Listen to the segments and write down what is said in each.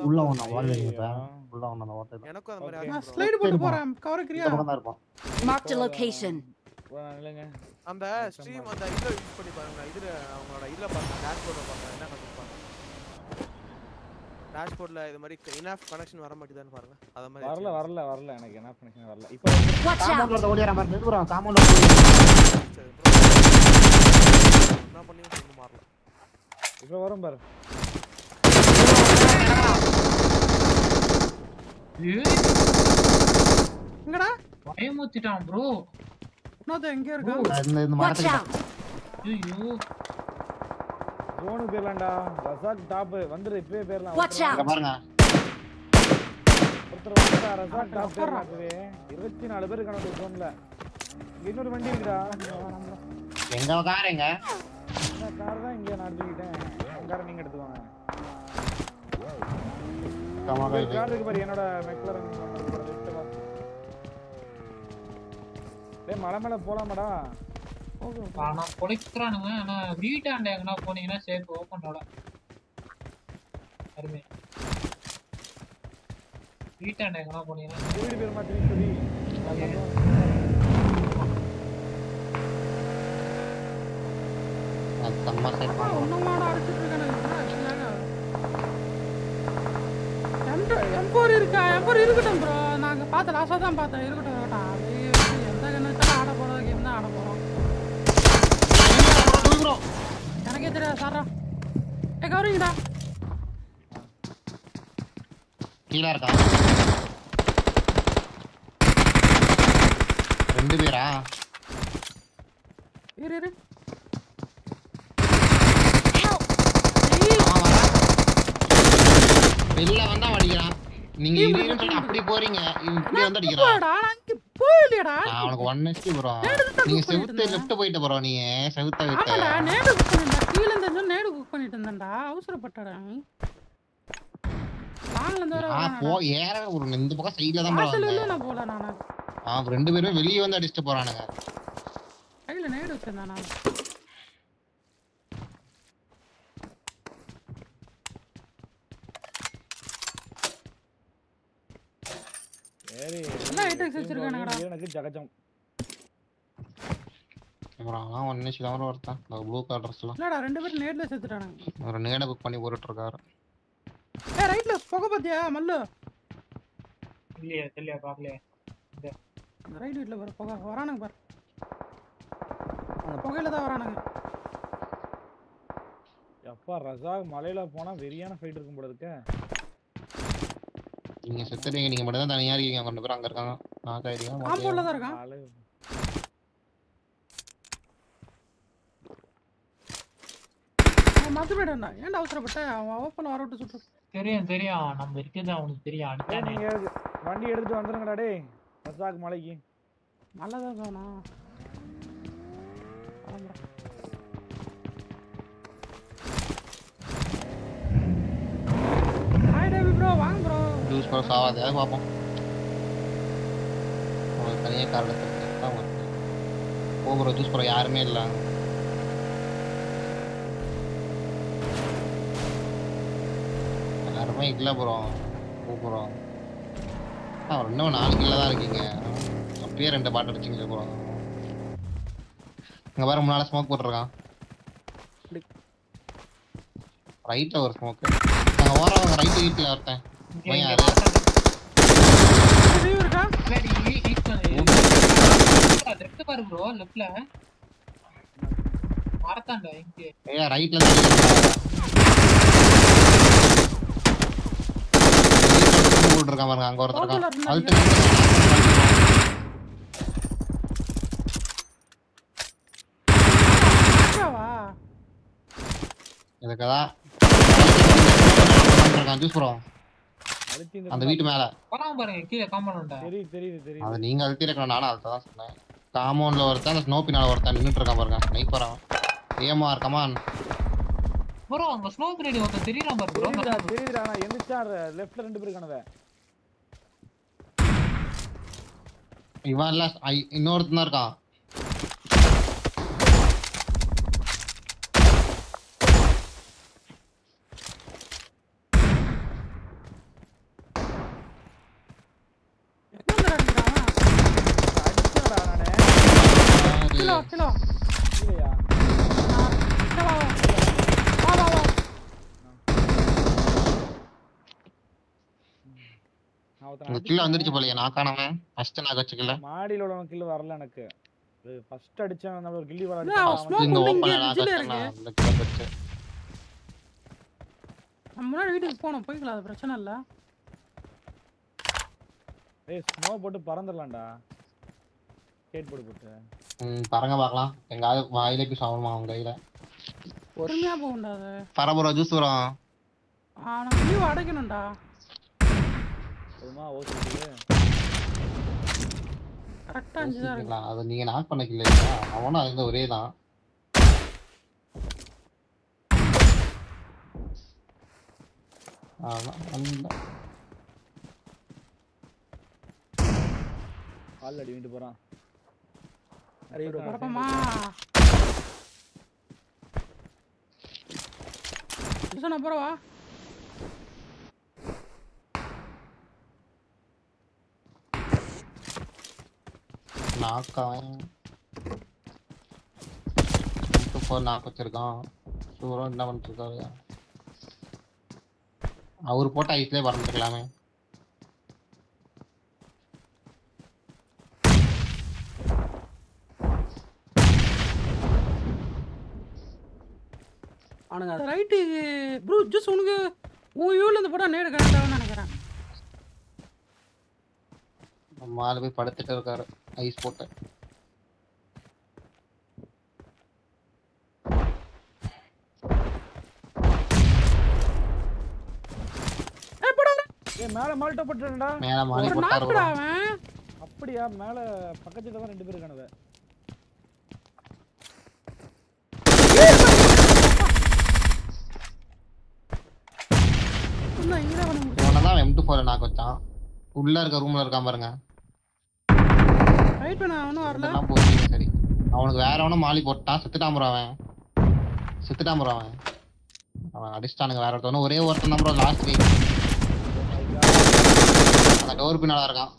தான் உள்ள bro. ஒண்ணு வால் ஐயோ. வைங்க உள்ள ஒண்ணு அந்த ஓட்டை எனக்கும் அந்த மாதிரி Okay. ஆச்சு நான் bro. ஸ்லைடு போட்டு இருப்பான். போறேன் கவரக்கிறியா இந்த பக்கம் தான் இருப்பான் Marked a location. bro, நான் இல்லைங்க அந்த ஸ்ட்ரீம் அந்த இதுல யூஸ் பண்ணி பாருங்க இதுல அவங்களோட இதுல பாருங்க டேஷ்போர்ட்ல பாருங்க என்ன கண்டிப்பாங்க டேஷ்போர்ட்ல இது மாதிரி இனாஃப் கனெக்ஷன் வர மாட்டேதான்னு பாருங்க அத மாதிரி வரல வச்சுக்கோங்க. வரல வரல எனக்கு என்ன கனெக்ஷன் வரல இப்போ வந்து Watch out! காம்பவுண்ட்ல ஒருத்த ஓடியாரா மாதிரி நிறுத்துறான் காம்பவுண்ட்ல சரி bro. என்ன பண்ணி ஒன்றும் மாறல இப்போ வரும் பாரு ஏய், எங்கடா பயமுத்திட்டான் ப்ரோ இன்னொருத்த எங்க இருக்கா இந்த இந்த Watch மரத்துக்கு out! ஐயோ ஜோனுக்கு போயிடலாம்டா ரசாக் டாப் வந்துரு இப்பவே போயிடலாம் Watch ஒருத்தர் இங்க பாருங்க ஒருத்தர் வந்துட்டா ரசாக் டாப் போயிடலாம் இப்பவே இருபத்தி நாலு பேர் கணக்கு ஜோன்ல இன்னொரு வண்டி இருக்குடா எங்க கார் எங்க கார் தான் இங்க நான் எடுத்துக்கிட்டேன் காரை நீங்க எடுத்துவாங்க கமாகா இது. கார் இருக்கு பாரு என்னோட மெக்லரன் டேய் மலை மேல போலாமாடா ஆனா பொழைக்கிறானுங்க ஆனா வீட்டாண்ட எங்கன்னா போனீங்கன்னா சேஃப் ஓப்பனோட அருமை வீட்டாண்ட எங்கன்னா போனீங்கன்னா வீடு பேர் மாத்தி சொல்லி அது செம்ம சைடு அப்பா, இன்னும் மாட அடிச்சிட்டு இருக்கானுங்க M4 இருக்கா M4 இருக்கட்டும் ப்ரோ நாங்க பார்த்த லாஸ்டா தான் பார்த்தேன் இருக்கட்டும் இருக்கட்டும் அது எந்த கண்ணத்துல ஆட போறோம் கேம் தான் ஆட போறோம் எனக்கே தெரியாது சாரா ஏ கவரிங்கடா கீழே இருக்கா ரெண்டு பேரா இரு இரு அவன் வரான். வெளில வந்தா அடிக்கிறான் நீங்க டீம் இருன்னு இருக்கு, சொல்லி டீம் அப்படி போறீங்க இவன் இப்படி வந்து அடிக்கிறான் போடா நான் இங்க போகலையடா நான் அவனுக்கு ஒன் ஹெச்பி ப்ரோ நேரத்தை நீங்க book பண்ணிட்டு செவுத்து லெஃப்ட் போயிட்டு ப்ரோ நீங்க செவுத்த விட்டு ஆமாடா நேடு புக் பண்ணிட்டேன் கீழே இருந்து நேடு புக் பண்ணிட்டு இருந்தேன்டா அவசரப்பட்டடா லாங்ல இருந்து வர நான் போ ஏற ஒரு இந்த பக்கம் சைடுல தான் ப்ரோ வாசல் வந்து நான் போல நானு அவன் ரெண்டு பேரும் வெளியே வந்து அடிச்சுட்டு போறானுங்க கையில நேடு வச்சிருந்தேன் நான் சரி எல்லாம் ஐட்டம்ஸ் வச்சிருக்கானுங்கடா. எனக்கு ஜகஜம் அப்புறம் அவன் ஒன் ஹெச்பி தான் bro ஒருத்தன் இந்த ப்ளூ கலர் ட்ரெஸ்லாம் இல்லடா ரெண்டு பேரும் நேர்ல செத்துட்டானுங்க ஒரு நேட புக் பண்ணி போட்டுட்டு இருக்காரு ஏ ரைட்ல புகை பாத்தியா மல்லு இல்லையா தெரியலையா பாக்கலையா அந்த ரைட் வீட்ல பாரு புகை வரானுங்க பாரு அந்த புகையில தான் வரானுங்க எப்பா ரசாக் மலையில போனா வெறியான ஃபைட் இருக்கும் போல இருக்க நீங்க செத்துறீங்க நீங்க மட்டும் தான் தனியா இருக்கீங்க அவங்க ரெண்டு பேரும் அங்க இருக்காங்க நான் கைரியா காம்பவுண்ட்ல தான் இருக்கான் மலை அவன் மத்து போயிட்டான்டா ஏன்டா அவசரப்பட்ட அவன் ஓப்பன் வர விட்டு சுட்டு தெரியும் தெரியும் நம்ம இருக்கிறது அவனுக்கு தெரியும் டேய், அடித்தானே நீங்க எடுத்து- வண்டி எடுத்துட்டு வந்துருங்கடா டேய் ரசாக் மலைக்கு நல்லதா சோனா ஹாய் டேவி ப்ரோ வாங்க ப்ரோ ஜூஸ் ப்ரோ சாவாது அதை பார்ப்போம் உங்களுக்கு தனியாக கார் எடுத்து தான் வருது போ ப்ரோ ஜூஸ் ப்ரோ யாருமே இல்லை யாருமே இல்லை ப்ரோ போ ப்ரோ ஆ இன்னும் நாலு கீழே தான் இருக்கீங்க அப்பயே ரெண்டு பாட்டு அடிச்சிங்களே ப்ரோ இங்கே பாரு முன்னால் ஸ்மோக் போட்டிருக்கான் ரைட்டில் ஒரு ஸ்மோக்கு அங்கே ஓரம் ரைட்டு வீட்டில் ஒருத்தன் இங்க போய் இங்க யாரு? ரிவ்யூ இருக்கா முன்னாடி ஹீட் பண்ணு லெஃப்ட் பாரு ப்ரோ லெஃப்ட்ல மறத்தாண்டா இங்க ஏய் ரைட்ல தான் இருக்கான். போட்டுருக்கான் பாருங்க அங்க ஒருத்தர் Purple இருக்கான் இருந்தா அழுத்து இருக்காவா இதுக்குதான் இருக்கான் ஜூஸ் ப்ரோ அழுத்தி இந்த அந்த வீட்டு மேல வராம பாருங்க கீழே காம்பவுண்டா தெரியுது தெரியுது தெரியுது அது நீங்க அழுத்தி இருக்கணும் நானும் அழுத்த தான் சொன்னேன் காம்பவுண்ட்ல ஒருத்தன் அந்த ஸ்னோ பின்னால ஒருத்தன் நின்னுட்டு இருக்கான் பாருங்க நைப்பர் அவன் ஏமார் கமான் ப்ரோ அங்க ஸ்னோ பின்னாடி ஒருத்தன் தெரியறான் பாரு ப்ரோ தெரியுதுடா தெரியுதுடா நான் எந்திரிச்சா லெஃப்ட்ல ரெண்டு பேர் காணவே இவன் இல்ல ஐ- இன்னொருத்தன் தான் இருக்கான் கிலோ இல்லையா வா வா வா வா வா நான் ஒருத்தனை உங்க கில்ல வந்துருச்சு அடிச்சேன். போலயே நான் காணவன் ஃபர்ஸ்ட் நான் வச்சுக்கல மாடியில உள்ளவன் கில்லு வரல எனக்கு ஃபர்ஸ்ட் அடிச்சேன் நம்ம ஒரு கில்லி வர இல்ல, அவன் smoke இந்த உள்ள இங்க ஓப்பன் நான் ரிட்ஜில வச்சேன் இருக்கு. அந்த கில்ல வச்சு நம்ம முன்னாடி வீட்டுக்கு போகணும் போய்க்கலாம் அது பிரச்சனை இல்லை ஏய் ஸ்னோ போட்டு பறந்துடலாம்டா கேட் போட்டு போட்டு ம் பறங்க பார்க்கலாம் எங்காவது வாயிலே போய் சாப்பிடுமா அவங்க கையில பொறுமையா போகும்டா அது பரபுரம் ஜூஸ் வரும் ஆ, நம்ம லீவ் அடைக்கணும்டா போதுமா ஓசிட்டு கரெக்டா அஞ்சு தான் இருக்கு யோசிக்கலாம். அது நீங்க நாக் பண்ண இல்லையா அவனும் அது வந்து ஒரே தான் ஆமா அந்த கால் அடி வீட்டு போறான் குழப்பமா சொன்ன அப்புறம் வா நாக் அவன் ஃபோர் நாக் வச்சிருக்கான் சூரம் என்ன பண்ணிட்டு இருக்காரு அவர் போட்ட ஐஸ்லயே பறந்துருக்கலாமே அவனுங்க ரைட்டு ப்ரோ ஜூஸ் உனக்கு உன் யூல இருந்து போட்டா நேடு கரெக்டாக நினைக்கிறேன் நம்ம ஆளு போய் படுத்துட்டு இருக்காரு ஐஸ் போட்டு ஏ போடா ஏய் மேல மால்ட்ட போட்டுடா மேல மாலி ஒரு போட்டாரு நாக்குடா bro. அவன் அப்படியா மேல பக்கத்துல தான் ரெண்டு பேர் இருக்கானுவ என்ன இங்கே பண்ண முடியும் இவனை தான் எம் டூ ஃபோர் நாக் வச்சான் உள்ள இருக்க ரூம்ல இருக்கான் பாருங்க ரைட் பண்ண அவனும் வரல இதெல்லாம் போச்சு சரி அவனுக்கு வேற அவனும் மாலி போட்டான் செத்துட்டான் bro அவன் செத்துட்டான் bro அவன் அவன் அடிச்சிட்டானுங்க வேற ஒருத்தவனும் ஒரே ஒருத்தன் தான் ப்ரோ லாஸ்ட் வீக் அந்த டோர் பின்னால இருக்கான்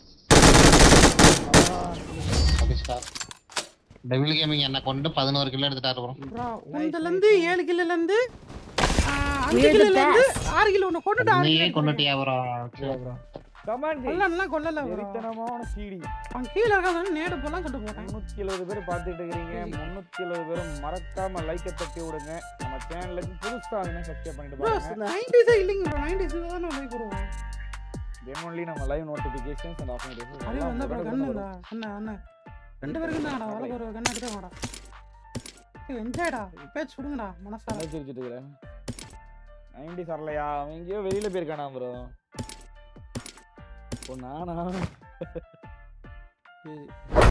அடிச்சிட்டா டெவில் கேமிங் என்ன கொண்டு பதினோரு கிலோ எடுத்துட்டாரு ப்ரோ ப்ரோ உந்தல இருந்து ஏழு கிலோல இருந்து ஆ, அஞ்சு கிலோல இருந்து ஆறு கிலோ ஒன்று கொண்டுட்டு ஆறு நீயே கிலோ கொண்டுட்டியா ப்ரோ கமான் கொல்லலாம் கொல்லல ப்ரோ வெறித்தனமான சீடி அவன் கீழே இருக்கான் நேடு போலாம் கொண்டு போட்டேன் முன்னூத்தி எழுபது பேர் பார்த்துட்டு இருக்கிறீங்க முன்னூத்தி எழுபது பேரும் மறக்காம லைக்கை தட்டி விடுங்க நம்ம சேனலுக்கு புதுசா இருந்தா சப்ஸ்கிரைப் பண்ணிட்டு ப்ரோ பாருங்க நைன்டிஸே இல்லைங்க ப்ரோ நைன்டிஸ் தான் நான் லைக் போடுவோம் தென் ஒன்லி நம்ம லைவ் நோட்டிபிகேஷன்ஸ் அண்ட் ஆஃப் அது வந்தா ப்ரோ கண்ணு இல்ல அண்ணன் அண்ணன் ரெண்டு பேருக்கு தான்டா வளர்க்க ஒரு கண்ணு எடுத்து வாடா என்ஜாய்டா பேச்சு விடுங்கடா மனசார சிரிச்சிட்டு இருக்கிறேன் நைன்டி சரலையா அவன் எங்கேயோ வெளியில போயிருக்கானா ப்ரோ ஓ நானா